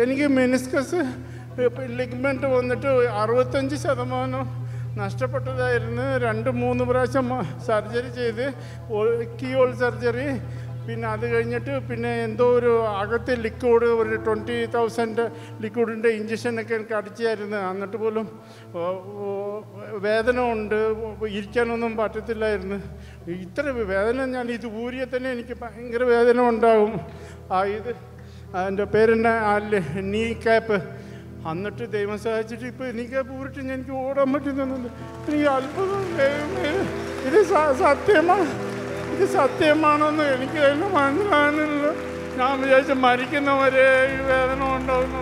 എനിക്ക് meniscus ligament വന്നിട്ട് അറുപത്തഞ്ച് ശതമാനം നഷ്ടപ്പെട്ടതായിരുന്നു രണ്ട് മൂന്ന് പ്രാവശ്യം സർജറി ചെയ്ത് കീഹോൾ സർജറി പിന്നെ അത് കഴിഞ്ഞിട്ട് പിന്നെ എന്തോ ഒരു അകത്ത് ലിക്വിഡ് ഒരു ട്വൻറ്റി തൗസൻഡ് ലിക്വിഡിൻ്റെ ഇഞ്ചക്ഷനൊക്കെ എനിക്ക് അടിച്ചായിരുന്നു എന്നിട്ട് പോലും ഓ, ഓ, വേദന ഉണ്ട് ഇരിക്കാനൊന്നും പറ്റത്തില്ലായിരുന്നു ഇത്ര വേദന ഞാൻ ഇത് ഊരിയ തന്നെ എനിക്ക് ഭയങ്കര വേദന ഉണ്ടാകും ആ ഇത് എൻ്റെ പേരെന്നെ അല്ലേ നീ ക്യാപ്പ് എന്നിട്ട് ദൈവം സഹായിച്ചിട്ട് ഇപ്പോൾ നീ ക്യാപ്പ് ഊരിട്ട് ഞാൻ എനിക്ക് ഓടാൻ പറ്റുന്നുണ്ട് എനിക്ക് അത്ഭുതം ദൈവമേ, ഇത് സ- സത്യമാണ് ഇത് സത്യമാണെന്ന് എനിക്ക് തന്നെ മനസ്സിലാകുന്നില്ല ഞാൻ വിചാരിച്ച മരിക്കുന്നവരെ ഈ വേദന ഉണ്ടാകുന്നു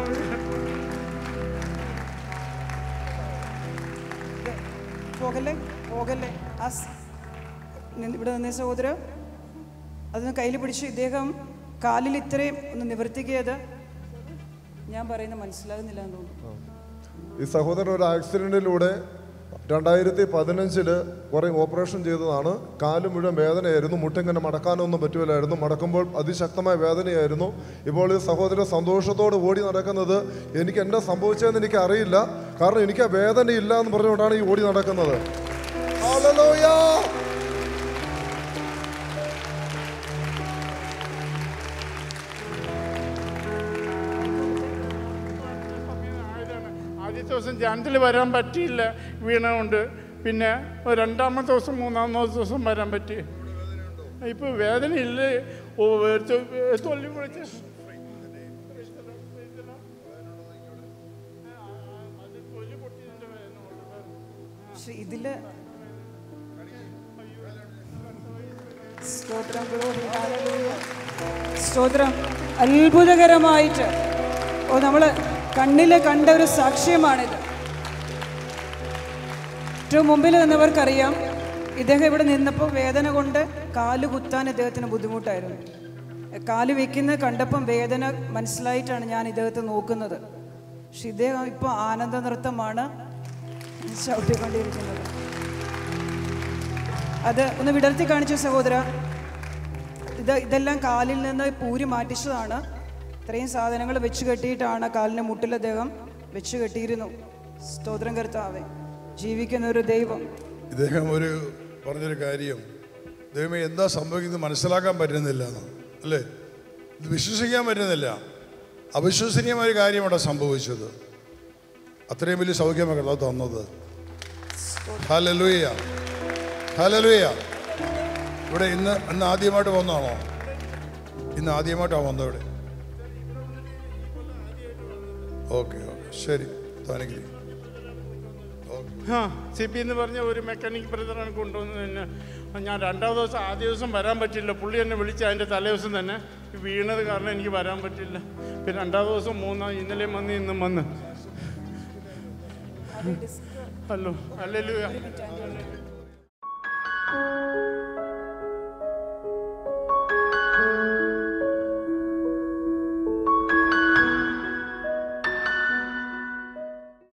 പോകല്ലേ പോകല്ലേ ആ സ്- നി- ഇവിടെ നിന്നേ സഹോദര അതൊന്ന് കയ്യിൽ പിടിച്ചു ഇദ്ദേഹം കാലിൽ ഇത്രയും ഒന്ന് നിവർത്തിക്കിയത് ഞാൻ പറയുന്നത് മനസ്സിലാകുന്നില്ല എന്ന് തോന്നുന്നു ഈ സഹോദരൻ ഒരു ആക്സിഡന്റിലൂടെ രണ്ടായിരത്തി പതിനഞ്ചില് കുറെ ഓപ്പറേഷൻ ചെയ്തതാണ് കാല് മുഴുവൻ വേദനയായിരുന്നു മുട്ടിങ്ങനെ മടക്കാനൊന്നും പറ്റൂലായിരുന്നു മടക്കുമ്പോൾ അതിശക്തമായ വേദനയായിരുന്നു ഇപ്പോൾ ഈ സഹോദരൻ സന്തോഷത്തോട് ഓടി നടക്കുന്നത് എനിക്ക് എന്താ സംഭവിച്ചതെന്ന് എനിക്ക് അറിയില്ല കാരണം എനിക്ക് ആ വേദന ഇല്ല എന്ന് പറഞ്ഞുകൊണ്ടാണ് ഈ ഓടി നടക്കുന്നത് Hallelujah! ആദ്യത്തെ ദിവസം ധ്യാനത്തിൽ വരാൻ പറ്റിയില്ല വീണ കൊണ്ട് പിന്നെ ഒരു രണ്ടാമത്തെ ദിവസം മൂന്നാമത്തെ ദിവസം വരാൻ പറ്റി ഇപ്പൊ വേദന ഇല്ല ഓ തൊ- തൊല്ലി വിളിച്ച് പക്ഷെ ഇതില് സ്തോത്രം glory, hallelujah. സ്തോത്രം അത്ഭുതകരമായിട്ട് ഓ നമ്മൾ കണ്ണിൽ കണ്ട ഒരു സാക്ഷ്യമാണിത് ഏറ്റവും മുമ്പിൽ നിന്നവർക്കറിയാം ഇദ്ദേഹം ഇവിടെ നിന്നപ്പോൾ വേദന കൊണ്ട് കാല് കുത്താൻ ഇദ്ദേഹത്തിന് ബുദ്ധിമുട്ടായിരുന്നു കാല് വെക്കുന്നത് കണ്ടപ്പം വേദന മനസ്സിലായിട്ടാണ് ഞാൻ ഇദ്ദേഹത്തെ നോക്കുന്നത് പക്ഷെ ഇദ്ദേഹം ഇപ്പോൾ ആനന്ദ നൃത്തമാണ് ചവിട്ടിക്കൊണ്ടിരിക്കുന്നത് അത് ഒന്ന് വിടർത്തി കാണിച്ചു സഹോദര ഇത് ഇതെല്ലാം കാലിൽ നിന്ന് പൂരി മാറ്റിച്ചതാണ് ഇത്രയും സാധനങ്ങൾ വെച്ച് കെട്ടിയിട്ടാണ് കാലിൻ്റെ മുട്ടിൽ അദ്ദേഹം വെച്ച് കെട്ടിയിരുന്നു സ്തോത്രം കർത്താവേ ജീവിക്കുന്ന ഒരു ദൈവം ഇദ്ദേഹം ഒരു പറഞ്ഞൊരു കാര്യം ദൈവമേ എന്താ സംഭവിക്കുന്നത് മനസ്സിലാക്കാൻ പറ്റുന്നില്ല എന്ന് അല്ലേ ഇത് വിശ്വസിക്കാൻ പറ്റുന്നില്ല അവിശ്വസനീയമായ ഒരു കാര്യം ഇവിടെ സംഭവിച്ചത് അത്രയും വലിയ സൗഖ്യമാണ് കർത്താവ് തന്നത് ഹലലുയ ഹലലുയ ഇവിടെ ഇന്ന് ഇന്ന് ആദ്യമായിട്ട് വന്നതാണോ ഇന്ന് ആദ്യമായിട്ടാണ് വന്നത് ഇവിടെ ഓക്കെ ഓക്കെ ശരി താനെങ്കിൽ ആ സി പി എന്ന് പറഞ്ഞ ഒരു മെക്കാനിക് ബ്രദറാണ് കൊണ്ടുവന്നത് തന്നെ ഞാൻ രണ്ടാം ദിവസം ആദ്യ ദിവസം വരാൻ പറ്റില്ല പുള്ളി എന്നെ വിളിച്ച് അതിൻ്റെ തലേ ദിവസം തന്നെ വീണത് കാരണം എനിക്ക് വരാൻ പറ്റില്ല പിന്നെ രണ്ടാം ദിവസം മൂന്നാം ഇന്നലെയും വന്ന് ഇന്നും വന്ന് ഹലോ അല്ലല്ലോ